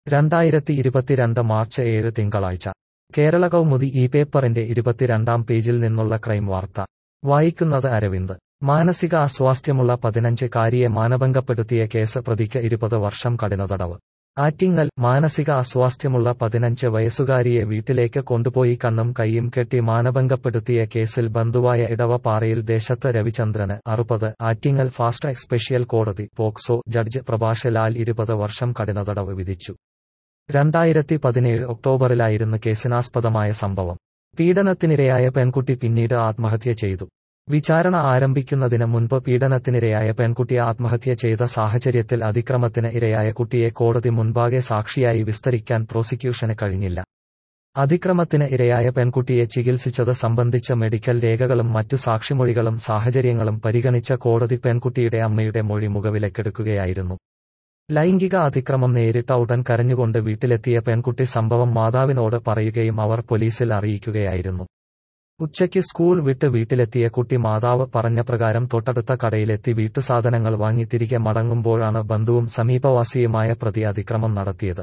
രണ്ടായിരത്തി ഇരുപത്തിരണ്ട് മാർച്ച് ഏഴ് തിങ്കളാഴ്ച കേരള കൗമുദി ഈ പേപ്പറിന്റെ ഇരുപത്തിരണ്ടാം പേജിൽ നിന്നുള്ള ക്രൈം വാർത്ത വായിക്കുന്നത് അരവിന്ദ് മാനസിക അസ്വാസ്ഥ്യമുള്ള പതിനഞ്ച് കാരിയെ മാനഭംഗപ്പെടുത്തിയ കേസ് പ്രതിക്ക് ഇരുപത് വർഷം കഠിന തടവ് ആറ്റിങ്ങൽ മാനസിക അസ്വാസ്ഥ്യമുള്ള പതിനഞ്ച് വയസ്സുകാരിയെ വീട്ടിലേക്ക് കൊണ്ടുപോയി കണ്ണും കൈയും കെട്ടി മാനഭംഗപ്പെടുത്തിയ കേസിൽ ബന്ധുവായ ഇടവപ്പാറയിൽ ദേശത്ത് രവിചന്ദ്രന് അറുപത് ആറ്റിങ്ങൽ ഫാസ്റ്റ് ട്രാക്ക് സ്പെഷ്യൽ കോടതി പോക്സോ ജഡ്ജ് പ്രഭാഷ് ലാൽ ഇരുപത് വർഷം കഠിന തടവ് വിധിച്ചു രണ്ടായിരത്തി പതിനേഴ് ഒക്ടോബറിലായിരുന്നു കേസിനാസ്പദമായ സംഭവം പീഡനത്തിനിരയായ പെൺകുട്ടി പിന്നീട് ആത്മഹത്യ ചെയ്തു വിചാരണ ആരംഭിക്കുന്നതിന് മുൻപ് പീഡനത്തിനിരയായ പെൺകുട്ടി ആത്മഹത്യ ചെയ്ത സാഹചര്യത്തിൽ അതിക്രമത്തിന് ഇരയായ കുട്ടിയെ കോടതി മുൻപാകെ സാക്ഷിയായി വിസ്തരിക്കാൻ പ്രോസിക്യൂഷന് കഴിഞ്ഞില്ല അതിക്രമത്തിന് ഇരയായ പെൺകുട്ടിയെ ചികിത്സിച്ചത് സംബന്ധിച്ച മെഡിക്കൽ രേഖകളും മറ്റു സാക്ഷിമൊഴികളും സാഹചര്യങ്ങളും പരിഗണിച്ച കോടതി പെൺകുട്ടിയുടെ അമ്മയുടെ മൊഴി മുഖവിലക്കെടുക്കുകയായിരുന്നു ലൈംഗിക അതിക്രമം നേരിട്ട ഉടൻ കരഞ്ഞുകൊണ്ട് വീട്ടിലെത്തിയ പെൺകുട്ടി സംഭവം മാതാവിനോട് പറയുകയും അവർ പോലീസിൽ അറിയിക്കുകയായിരുന്നു ഉച്ചയ്ക്ക് സ്കൂൾ വിട്ട് വീട്ടിലെത്തിയ കുട്ടി മാതാവ് പറഞ്ഞ പ്രകാരം തൊട്ടടുത്ത കടയിലെത്തി വീട്ടുസാധനങ്ങൾ വാങ്ങി തിരികെ മടങ്ങുമ്പോഴാണ് ബന്ധുവും സമീപവാസിയുമായ പ്രതി അതിക്രമം നടത്തിയത്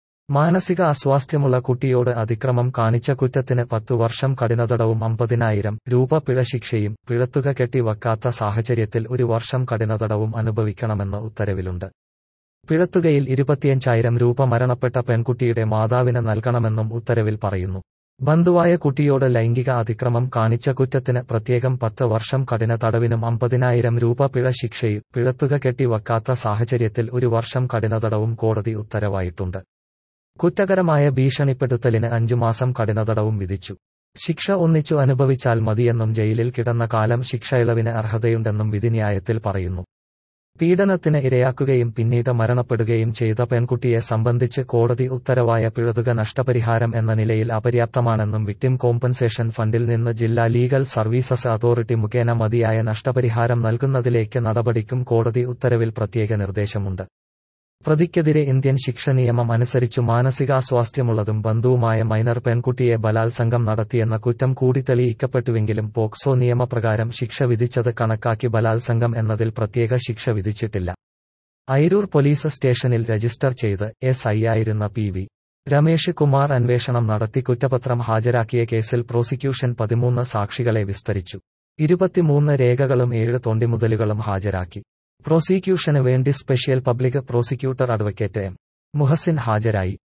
മാനസിക അസ്വാസ്ഥ്യമുള്ള കുട്ടിയോട് അതിക്രമം കാണിച്ച കുറ്റത്തിന് പത്തു വർഷം കഠിനതടവും അമ്പതിനായിരം രൂപ പിഴ ശിക്ഷയും പിഴത്തുക കെട്ടിവെക്കാത്ത സാഹചര്യത്തിൽ ഒരു വർഷം കഠിനതടവും അനുഭവിക്കണമെന്ന് ഉത്തരവിലുണ്ട് പിഴത്തുകയിൽ ഇരുപത്തിയഞ്ചായിരം രൂപ മരണപ്പെട്ട പെൺകുട്ടിയുടെ മാതാവിന് നൽകണമെന്നും ഉത്തരവിൽ പറയുന്നു ബന്ധുവായ കുട്ടിയോട് ലൈംഗിക അതിക്രമം കാണിച്ച കുറ്റത്തിന് പ്രത്യേകം പത്ത് വർഷം കഠിന തടവിനും അമ്പതിനായിരം രൂപ പിഴ ശിക്ഷയും പിഴത്തുക കെട്ടിവെക്കാത്ത സാഹചര്യത്തിൽ ഒരു വർഷം കഠിന തടവും കോടതി ഉത്തരവായിട്ടുണ്ട് കുറ്റകരമായ ഭീഷണിപ്പെടുത്തലിന് അഞ്ചു മാസം കഠിന തടവും വിധിച്ചു ശിക്ഷ ഒന്നിച്ചു അനുഭവിച്ചാൽ മതിയെന്നും ജയിലിൽ കിടന്ന കാലം ശിക്ഷ ഇളവിന് അർഹതയുണ്ടെന്നും വിധിന്യായത്തിൽ പറയുന്നു പീഡനത്തിന് ഇരയാക്കുകയും പിന്നീട് മരണപ്പെടുകയും ചെയ്ത പെൺകുട്ടിയെ സംബന്ധിച്ച് കോടതി ഉത്തരവായ പിഴതുക നഷ്ടപരിഹാരം എന്ന നിലയിൽ അപര്യാപ്തമാണെന്നും വിക്ടിം കോമ്പൻസേഷൻ ഫണ്ടിൽ നിന്ന് ജില്ലാ ലീഗൽ സർവീസസ് അതോറിറ്റി മുഖേന മതിയായ നഷ്ടപരിഹാരം നൽകുന്നതിലേക്ക് നടപടിക്കും കോടതി ഉത്തരവിൽ പ്രത്യേക നിർദ്ദേശമുണ്ട് പ്രതിക്കെതിരെ ഇന്ത്യൻ ശിക്ഷ നിയമം അനുസരിച്ചു മാനസികാസ്വാസ്ഥ്യമുള്ളതും ബന്ധുവുമായ മൈനർ പെൺകുട്ടിയെ ബലാത്സംഗം നടത്തിയെന്ന കുറ്റം കൂടി തെളിയിക്കപ്പെട്ടുവെങ്കിലും പോക്സോ നിയമപ്രകാരം ശിക്ഷ വിധിച്ചത് കണക്കാക്കി ബലാത്സംഗം എന്നതിൽ പ്രത്യേക ശിക്ഷ വിധിച്ചിട്ടില്ല അയിരൂർ പോലീസ് സ്റ്റേഷനിൽ രജിസ്റ്റർ ചെയ്ത് എസ് ഐയായിരുന്ന പി വി രമേഷ് കുമാർ അന്വേഷണം നടത്തി കുറ്റപത്രം ഹാജരാക്കിയ കേസിൽ പ്രോസിക്യൂഷൻ പതിമൂന്ന് സാക്ഷികളെ വിസ്തരിച്ചു ഇരുപത്തിമൂന്ന് രേഖകളും ഏഴ് തൊണ്ടിമുതലുകളും ഹാജരാക്കി പ്രോസിക്യൂഷന് വേണ്ടി special public prosecutor advocate M Muhasin ഹാജരായി